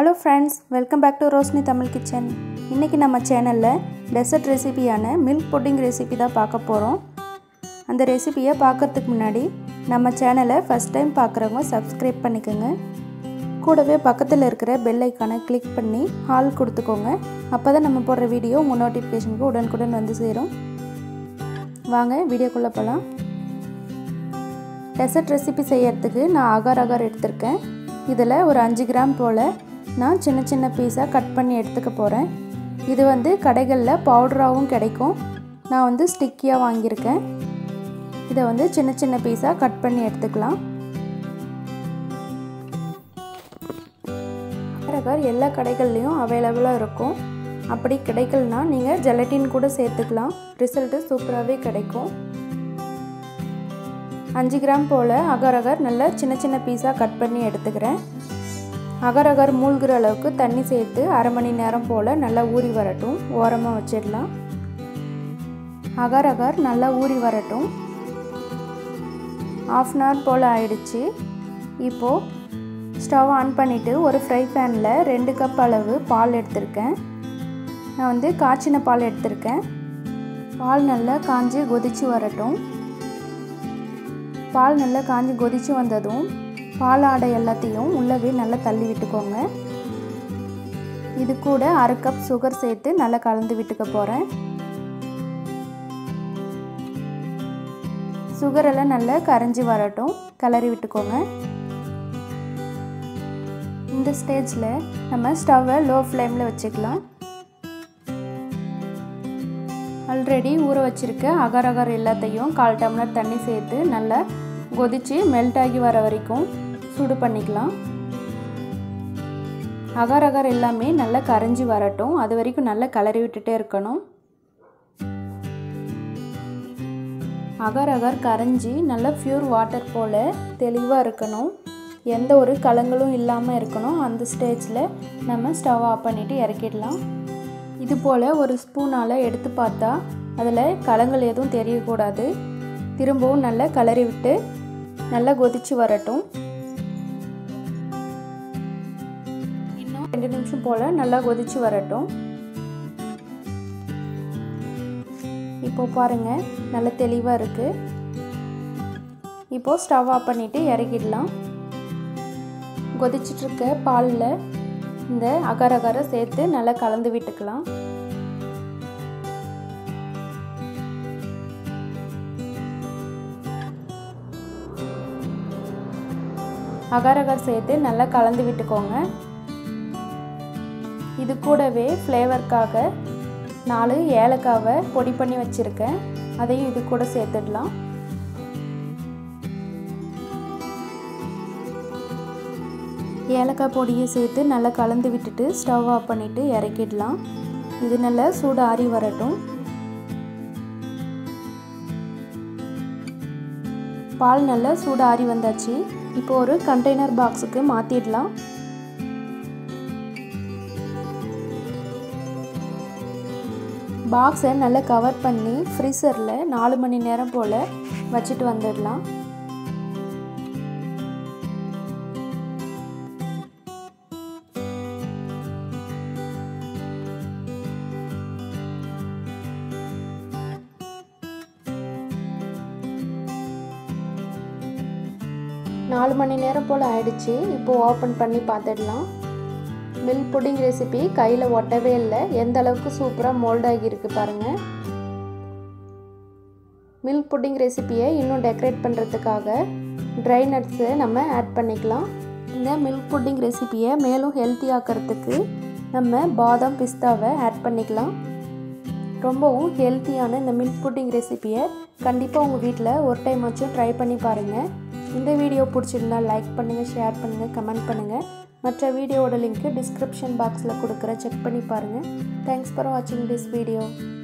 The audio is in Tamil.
hello friends welcome back to Roshini Tamil kitchen இன்றைக்கி நம்ம சேனலில் டெசர்ட் ரெசிபியான மில்க் புட்டிங் ரெசிபி தான் பார்க்க போகிறோம் அந்த ரெசிபியை பார்க்கறதுக்கு முன்னாடி நம்ம சேனலை ஃபஸ்ட் டைம் பார்க்குறவங்க சப்ஸ்கிரைப் பண்ணிக்கோங்க கூடவே பக்கத்தில் இருக்கிற பெல் ஐக்கானை கிளிக் பண்ணி ஹால் கொடுத்துக்கோங்க அப்போ தான் நம்ம போடுற வீடியோ உங்கள் நோட்டிஃபிகேஷனுக்கு உடனுக்குடன் வந்து சேரும் வாங்க வீடியோக்குள்ளே போகலாம் டெசர்ட் ரெசிபி செய்யறதுக்கு நான் அகார் அகார் எடுத்திருக்கேன் இதில் ஒரு அஞ்சு கிராம் போல் நான் சின்ன சின்ன பீஸாக கட் பண்ணி எடுத்துக்க போகிறேன் இது வந்து கடைகளில் பவுடராகவும் கிடைக்கும் நான் வந்து ஸ்டிக்கியாக வாங்கியிருக்கேன் இதை வந்து சின்ன சின்ன பீஸாக கட் பண்ணி எடுத்துக்கலாம் அகர் எல்லா கடைகள்லேயும் அவைலபிளாக இருக்கும் அப்படி கிடைக்கலனா நீங்கள் ஜெலட்டின் கூட சேர்த்துக்கலாம் ரிசல்ட்டு சூப்பராகவே கிடைக்கும் அஞ்சு கிராம் போல் அகர் அகர் நல்லா சின்ன சின்ன பீஸாக கட் பண்ணி எடுத்துக்கிறேன் அகர் அகர் மூழ்கிற அளவுக்கு தண்ணி சேர்த்து அரை மணி நேரம் போல் நல்லா ஊறி வரட்டும் ஓரமாக வச்சிடலாம் அகர் அகர் நல்லா ஊறி வரட்டும் ஆஃப் அன் ஹவர் போல் ஆயிடுச்சு இப்போது ஸ்டவ் ஆன் பண்ணிவிட்டு ஒரு ஃப்ரை பேனில் ரெண்டு கப் அளவு பால் எடுத்திருக்கேன் நான் வந்து காய்ச்சின பால் எடுத்திருக்கேன் பால் நல்லா காஞ்சி கொதித்து வரட்டும் பால் நல்லா காஞ்சி கொதித்து வந்ததும் பால் ஆடை எல்லாத்தையும் உள்ளவே நல்லா தள்ளி விட்டுக்கோங்க இது கூட அரை கப் சுகர் சேர்த்து நல்லா கலந்து விட்டுக்க போகிறேன் சுகரெல்லாம் நல்லா கரைஞ்சி வரட்டும் கிளறி விட்டுக்கோங்க இந்த ஸ்டேஜில் நம்ம ஸ்டவ்வை லோ ஃப்ளேமில் வச்சுக்கலாம் ஆல்ரெடி ஊற வச்சுருக்க அகர் அகர் எல்லாத்தையும் கால் டம்ளர் தண்ணி சேர்த்து நல்லா கொதித்து மெல்ட் ஆகி வர வரைக்கும் சூடு பண்ணிக்கலாம் அகர் அகர் எல்லாமே நல்லா கரைஞ்சி வரட்டும் அது வரைக்கும் நல்லா கலரி விட்டுட்டே இருக்கணும் அகர் அகர் கரைஞ்சி நல்லா ப்யூர் வாட்டர் போல் தெளிவாக இருக்கணும் எந்த ஒரு கலங்களும் இல்லாமல் இருக்கணும் அந்த ஸ்டேஜில் நம்ம ஸ்டவ் ஆஃப் பண்ணிவிட்டு இறக்கிடலாம் இது போல் ஒரு ஸ்பூனால் எடுத்து பார்த்தா அதில் கலங்கள் எதுவும் தெரியக்கூடாது திரும்பவும் நல்லா கலரி விட்டு நல்லா கொதித்து வரட்டும் இன்னும் ரெண்டு நிமிஷம் போல் நல்லா கொதித்து வரட்டும் இப்போ பாருங்கள் நல்லா தெளிவாக இருக்குது இப்போது ஸ்டவ் ஆஃப் பண்ணிவிட்டு இறக்கிடலாம் கொதிச்சிட்ருக்க பாலில் இந்த அகர் அகரை சேர்த்து நல்லா கலந்து விட்டுக்கலாம் அகர் அகர் சேர்த்து நல்லா கலந்து விட்டுக்கோங்க இது கூடவே ஃப்ளேவருக்காக நாலு ஏலக்காவை பொடி பண்ணி வச்சுருக்கேன் அதையும் இது கூட சேர்த்துடலாம் ஏலக்காய் பொடியை சேர்த்து நல்லா கலந்து விட்டுட்டு ஸ்டவ் ஆஃப் பண்ணிவிட்டு இறக்கிடலாம் இது நல்லா சூடு ஆறி வரட்டும் பால் நல்லா சூடு ஆறி வந்தாச்சு இப்போ ஒரு கண்டெய்னர் பாக்ஸுக்கு மாற்றிடலாம் பாக்ஸை நல்லா கவர் பண்ணி ஃப்ரீசரில் நாலு மணி நேரம் போல் வச்சுட்டு வந்துடலாம் நாலு மணி நேரம் போல் ஆயிடுச்சு இப்போது ஓப்பன் பண்ணி பார்த்துடலாம் மில்க் புட்டிங் ரெசிபி கையில் ஒட்டவே இல்லை எந்த அளவுக்கு சூப்பராக மோல்ட் ஆகியிருக்கு பாருங்கள் மில்க் புட்டிங் ரெசிப்பியை இன்னும் டெக்கரேட் பண்ணுறதுக்காக ட்ரை நட்ஸை நம்ம ஆட் பண்ணிக்கலாம் இந்த மில்க் புட்டிங் ரெசிப்பியை மேலும் ஹெல்த்தி ஆக்கிறதுக்கு நம்ம பாதாம் பிஸ்தாவை ஆட் பண்ணிக்கலாம் ரொம்பவும் ஹெல்த்தியான இந்த மில்க் புட்டிங் ரெசிப்பியை கண்டிப்பாக உங்கள் வீட்டில் ஒரு டைம் ஆச்சும் ட்ரை பண்ணி பாருங்கள் இந்த வீடியோ பிடிச்சிருந்தா லைக் பண்ணுங்கள் ஷேர் பண்ணுங்கள் கமெண்ட் பண்ணுங்கள் மற்ற வீடியோவோட லிங்க்கு டிஸ்கிரிப்ஷன் பாக்ஸில் கொடுக்குற செக் பண்ணி பாருங்கள் தேங்க்ஸ் ஃபார் வாட்சிங் திஸ் வீடியோ